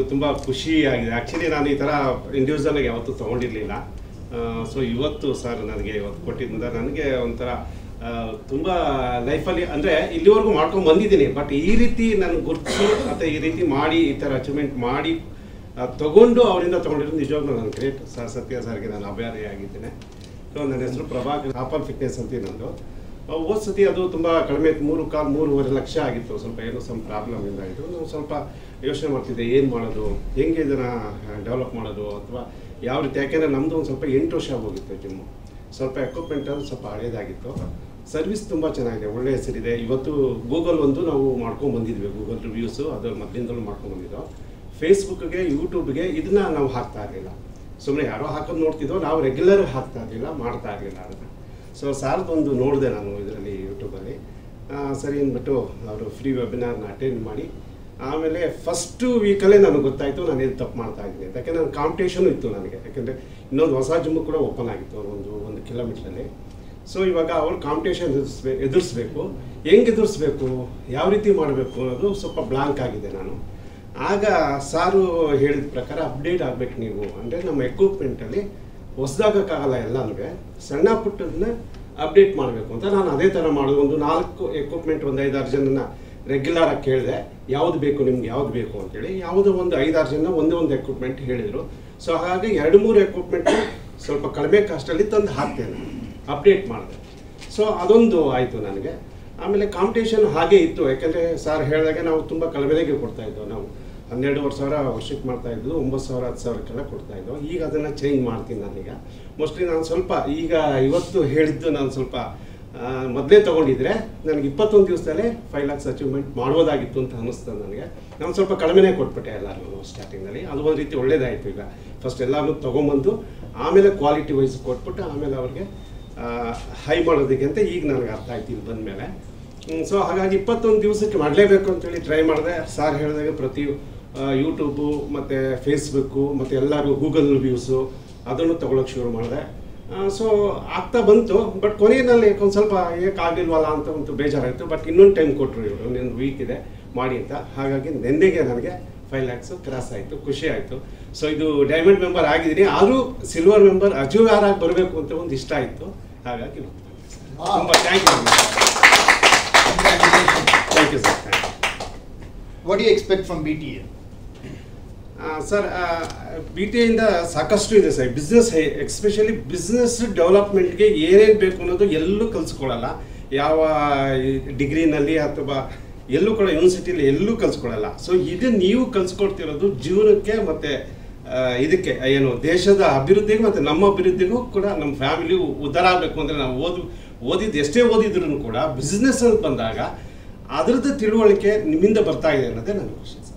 ತುಂಬ ಖುಷಿ ಆಗಿದೆ ಆ್ಯಕ್ಚುಲಿ ನಾನು ಈ ಥರ ಇಂಡಿವಿಜುವಲ್ ಆಗಿ ಯಾವತ್ತೂ ತೊಗೊಂಡಿರಲಿಲ್ಲ ಸೊ ಇವತ್ತು ಸರ್ ನನಗೆ ಇವತ್ತು ಕೊಟ್ಟಿದ್ದರಿಂದ ನನಗೆ ಒಂಥರ ಆ, ತುಂಬ ಲೈಫಲ್ಲಿ ಅಂದರೆ ಇಲ್ಲಿವರೆಗೂ ಮಾಡ್ಕೊಂಡು ಬಂದಿದ್ದೀನಿ ಬಟ್ ಈ ರೀತಿ ನಾನು ಗುರುತಿಸಿ ಮತ್ತು ಈ ರೀತಿ ಮಾಡಿ ಈ ಥರ ಅಚೀವ್ಮೆಂಟ್ ಮಾಡಿ ಆ, ತಗೊಂಡು ಅವರಿಂದ ತೊಗೊಂಡಿರೋದು ನಿಜವಾಗ್ಲೂ ನಾನು ಗ್ರೇಟ್ ಸರ್ ಸತ್ಯ ಸರ್ಗೆ ನಾನು ಅಭ್ಯಾರಿ ಆಗಿದ್ದೇನೆ ಸೊ ನನ್ನ ಹೆಸರು ಪ್ರಭಾಕರ್ ಆಪಲ್ ಫಿಟ್ನೆಸ್ ಅಂತ ನಂದು ಹೋದ ಸತಿ ಅದು ತುಂಬ ಕಡಿಮೆ ಇತ್ತು ಮೂರು ಕಾಲು ಮೂರುವರೆ ಲಕ್ಷ ಆಗಿತ್ತು ಸ್ವಲ್ಪ ಏನೋ ಸ್ವಲ್ಪ ಪ್ರಾಬ್ಲಮ್ ಇಂದ ಇದು ನಾವು ಸ್ವಲ್ಪ ಯೋಚನೆ ಮಾಡ್ತಿದ್ದೆ ಏನು ಮಾಡೋದು ಹೆಂಗೆ ಇದನ್ನು ಡೆವಲಪ್ ಮಾಡೋದು ಅಥವಾ ಯಾವ ರೀತಿ ಯಾಕೆಂದರೆ ನಮ್ಮದು ಒಂದು ಸ್ವಲ್ಪ ಎಂಟು ವರ್ಷ ಹೋಗಿತ್ತು ಜಿಮ್ಮು ಸ್ವಲ್ಪ ಎಕ್ವಿಪ್ಮೆಂಟ್ ಅದು ಸ್ವಲ್ಪ ಹಳೇದಾಗಿತ್ತು ಸರ್ವಿಸ್ ತುಂಬ ಚೆನ್ನಾಗಿದೆ ಒಳ್ಳೆ ಹೆಸರಿದೆ ಇವತ್ತು ಗೂಗಲ್ ಒಂದು ನಾವು ಮಾಡ್ಕೊಂಡು ಬಂದಿದ್ವಿ ಗೂಗಲ್ ರಿವ್ಯೂಸು ಅದು ಮೊದಲಿಂದಲೂ ಮಾಡ್ಕೊಂಡು ಬಂದಿದ್ದೋ ಫೇಸ್ಬುಕ್ಗೆ ಯೂಟ್ಯೂಬ್ಗೆ ಇದನ್ನ ನಾವು ಹಾಕ್ತಾ ಇರಲಿಲ್ಲ ಸುಮ್ಮನೆ ಯಾರೋ ಹಾಕೋದು ನೋಡ್ತಿದ್ದೋ ನಾವು ರೆಗ್ಯುಲರ್ ಹಾಕ್ತಾ ಇರಲಿಲ್ಲ ಮಾಡ್ತಾ ಇರಲಿಲ್ಲ ಅದನ್ನು ಸೊ ಸಾರ್ದೊಂದು ನೋಡಿದೆ ನಾನು ಇದರಲ್ಲಿ ಯೂಟ್ಯೂಬಲ್ಲಿ ಆ, ಸರಿ ಅಂದ್ಬಿಟ್ಟು ಅವರು ಫ್ರೀ ವೆಬಿನಾರ್ನ ಅಟೆಂಡ್ ಮಾಡಿ ಆಮೇಲೆ ಫಸ್ಟು ವೀಕಲ್ಲೇ ನನಗೆ ಗೊತ್ತಾಯಿತು ನಾನು ಏನು ತಪ್ಪು ಮಾಡ್ತಾ ಇದ್ದೀನಿ ಅಂತ ಯಾಕೆಂದರೆ ನನ್ನ ಕಾಂಪಿಟೇಷನು ಇತ್ತು ನನಗೆ ಯಾಕೆಂದರೆ ಇನ್ನೊಂದು ಹೊಸ ಜಿಮ್ಮು ಕೂಡ ಓಪನ್ ಆಗಿತ್ತು ಅವ್ರು ಒಂದು ಒಂದು ಕಿಲೋಮೀಟ್ರಲ್ಲಿ ಸೊ ಇವಾಗ ಅವ್ರು ಕಾಂಪಿಟೇಷನ್ ಎದುರಿಸ್ಬೇ ಎದುರಿಸ್ಬೇಕು ಹೆಂಗೆ ಎದುರಿಸ್ಬೇಕು ಯಾವ ರೀತಿ ಮಾಡಬೇಕು ಅನ್ನೋದು ಸ್ವಲ್ಪ ಬ್ಲಾಂಕ್ ಆಗಿದೆ ನಾನು ಆಗ ಸಾರು ಹೇಳಿದ ಪ್ರಕಾರ ಅಪ್ಡೇಟ್ ಆಗಬೇಕು ನೀವು ಅಂದರೆ ನಮ್ಮ ಎಕ್ವಿಪ್ಮೆಂಟಲ್ಲಿ ಹೊಸ್ದಾಗಕ್ಕಾಗಲ್ಲ ಎಲ್ಲನೂ ಸಣ್ಣ ಪುಟ್ಟದನ್ನ ಅಪ್ಡೇಟ್ ಮಾಡಬೇಕು ಅಂತ ನಾನು ಅದೇ ಥರ ಮಾಡೋದು ಒಂದು ನಾಲ್ಕು ಎಕ್ವಿಪ್ಮೆಂಟ್ ಒಂದು ಐದಾರು ಜನನ ರೆಗ್ಯುಲರ್ ಆಗಿ ಕೇಳಿದೆ ಯಾವ್ದು ಬೇಕು ನಿಮ್ಗೆ ಯಾವ್ದು ಬೇಕು ಅಂತೇಳಿ ಯಾವುದೋ ಒಂದು ಐದಾರು ಜನ ಒಂದೇ ಒಂದು ಎಕ್ವಿಪ್ಮೆಂಟ್ ಹೇಳಿದರು ಸೊ ಹಾಗಾಗಿ ಎರಡು ಮೂರು ಎಕ್ವಿಪ್ಮೆಂಟ್ ಸ್ವಲ್ಪ ಕಡಿಮೆ ಕಾಸ್ಟಲ್ಲಿ ತಂದು ಹಾಕ್ತೇನೆ ಅಪ್ಡೇಟ್ ಮಾಡಿದೆ ಸೊ ಅದೊಂದು ಆಯಿತು ನನಗೆ ಆಮೇಲೆ ಕಾಂಪಿಟೇಷನ್ ಹಾಗೆ ಇತ್ತು ಯಾಕೆಂದರೆ ಸರ್ ಹೇಳಿದಾಗೆ ನಾವು ತುಂಬ ಕಡಿಮೆಗೆ ಕೊಡ್ತಾ ಇದ್ದೋ ನಾವು ಹನ್ನೆರಡುವರೆ ಸಾವಿರ ವರ್ಷಕ್ಕೆ ಮಾಡ್ತಾ ಇದ್ದು ಒಂಬತ್ತು ಸಾವಿರ ಹತ್ತು ಸಾವಿರಕ್ಕೆಲ್ಲ ಕೊಡ್ತಾ ಇದ್ದೋ ಈಗ ಅದನ್ನು ಚೇಂಜ್ ಮಾಡ್ತೀನಿ ನಾನೀಗ ಮೋಸ್ಟ್ಲಿ ನಾನು ಸ್ವಲ್ಪ ಈಗ ಇವತ್ತು ಹೇಳಿದ್ದು ನಾನು ಸ್ವಲ್ಪ ಮೊದಲೇ ತೊಗೊಂಡಿದ್ರೆ ನನಗೆ ಇಪ್ಪತ್ತೊಂದು ದಿವಸದಲ್ಲೇ ಫೈವ್ ಲ್ಯಾಕ್ಸ್ ಅಚೀವ್ಮೆಂಟ್ ಮಾಡ್ಬೋದಾಗಿತ್ತು ಅಂತ ಅನ್ನಿಸ್ತದೆ ನನಗೆ ನಾನು ಸ್ವಲ್ಪ ಕಡಿಮೆನೇ ಕೊಟ್ಬಿಟ್ಟೆ ಎಲ್ಲರಿಗೂ ಸ್ಟಾರ್ಟಿಂಗಲ್ಲಿ ಅದು ಒಂದು ರೀತಿ ಒಳ್ಳೇದಾಯಿತು ಈಗ ಫಸ್ಟ್ ಎಲ್ಲರೂ ತೊಗೊಂಬಂದು ಆಮೇಲೆ ಕ್ವಾಲಿಟಿ ವೈಸ್ ಕೊಟ್ಬಿಟ್ಟು ಆಮೇಲೆ ಅವ್ರಿಗೆ ಹೈ ಮಾಡೋದಕ್ಕೆ ಅಂತ ಈಗ ನನಗೆ ಅರ್ಥ ಆಯ್ತು ಇಲ್ಲಿ ಬಂದಮೇಲೆ ಸೊ ಹಾಗಾಗಿ ಇಪ್ಪತ್ತೊಂದು ದಿವಸಕ್ಕೆ ಮಾಡಲೇಬೇಕು ಅಂತೇಳಿ ಟ್ರೈ ಮಾಡಿದೆ ಸಾರ್ ಹೇಳಿದಾಗ ಪ್ರತಿ ಯೂಟ್ಯೂಬು ಮತ್ತು ಫೇಸ್ಬುಕ್ಕು ಮತ್ತು ಎಲ್ಲರೂ ಗೂಗಲ್ ರಿವ್ಯೂಸು ಅದನ್ನು ತೊಗೊಳಕ್ಕೆ ಶುರು ಮಾಡಿದೆ ಸೊ ಆಗ್ತಾ ಬಂತು ಬಟ್ ಕೊನೆಯಲ್ಲಿ ಒಂದು ಸ್ವಲ್ಪ ಏಕಾಗಿಲ್ವಲ್ಲ ಅಂತ ಒಂದು ಬೇಜಾರಾಯಿತು ಬಟ್ ಇನ್ನೊಂದು ಟೈಮ್ ಕೊಟ್ಟರು ಇವರು ಇನ್ನೊಂದು ವೀಕ್ ಇದೆ ಮಾಡಿ ಅಂತ ಹಾಗಾಗಿ ನೆನ್ನೆಗೆ ನನಗೆ ಫೈವ್ ಲ್ಯಾಕ್ಸು ಕ್ರಾಸ್ ಆಯಿತು ಖುಷಿ ಆಯಿತು ಸೊ ಇದು ಡೈಮಂಡ್ ಮೆಂಬರ್ ಆಗಿದ್ದೀನಿ ಆದರೂ ಸಿಲ್ವರ್ ಮೆಂಬರ್ ಅಜುವಾರ ಆಗಿ ಬರಬೇಕು ಅಂತ ಒಂದು ಇಷ್ಟ ಆಯಿತು ಹಾಗಾಗಿ ತುಂಬ thank you thank you sir thank you What do you expect from BTA? Sir B T ಇಂದ ಸಾಕಷ್ಟು ಇದೆ ಸರ್ ಬಿಸ್ನೆಸ್ ಎಕ್ಸ್ಪೆಷಲಿ ಬಿಸ್ನೆಸ್ ಡೆವಲಪ್ಮೆಂಟ್ಗೆ ಏನೇನು ಬೇಕು ಅನ್ನೋದು ಎಲ್ಲೂ ಕಲಿಸ್ಕೊಳಲ್ಲ ಯಾವ ಡಿಗ್ರಿನಲ್ಲಿ ಅಥವಾ ಎಲ್ಲೂ ಕೂಡ ಯೂನಿವರ್ಸಿಟಿಲಿ ಎಲ್ಲೂ ಕಲಿಸ್ಕೊಳಲ್ಲ ಸೊ ಇದು ನೀವು ಕಲಿಸ್ಕೊಡ್ತಿರೋದು ಜೀವನಕ್ಕೆ ಮತ್ತು ಇದಕ್ಕೆ ಏನು ದೇಶದ ಅಭಿವೃದ್ಧಿಗೆ ಮತ್ತು ನಮ್ಮ ಅಭಿವೃದ್ಧಿಗೂ ಕೂಡ ನಮ್ಮ ಫ್ಯಾಮಿಲಿ ಉದ್ಧಾರ ಆಗಬೇಕು ಅಂದರೆ ನಾವು ಓದಿ ಓದಿದ್ದು ಎಷ್ಟೇ ಓದಿದ್ರು ಕೂಡ ಬಿಸ್ನೆಸ್ ಅಂತ ಬಂದಾಗ ಅದರದ್ದು ತಿಳುವಳಿಕೆ ನಿಮ್ಮಿಂದ ಬರ್ತಾ ಇದೆ ಅನ್ನೋದೇ ನನ್ನ ಖುಷಿ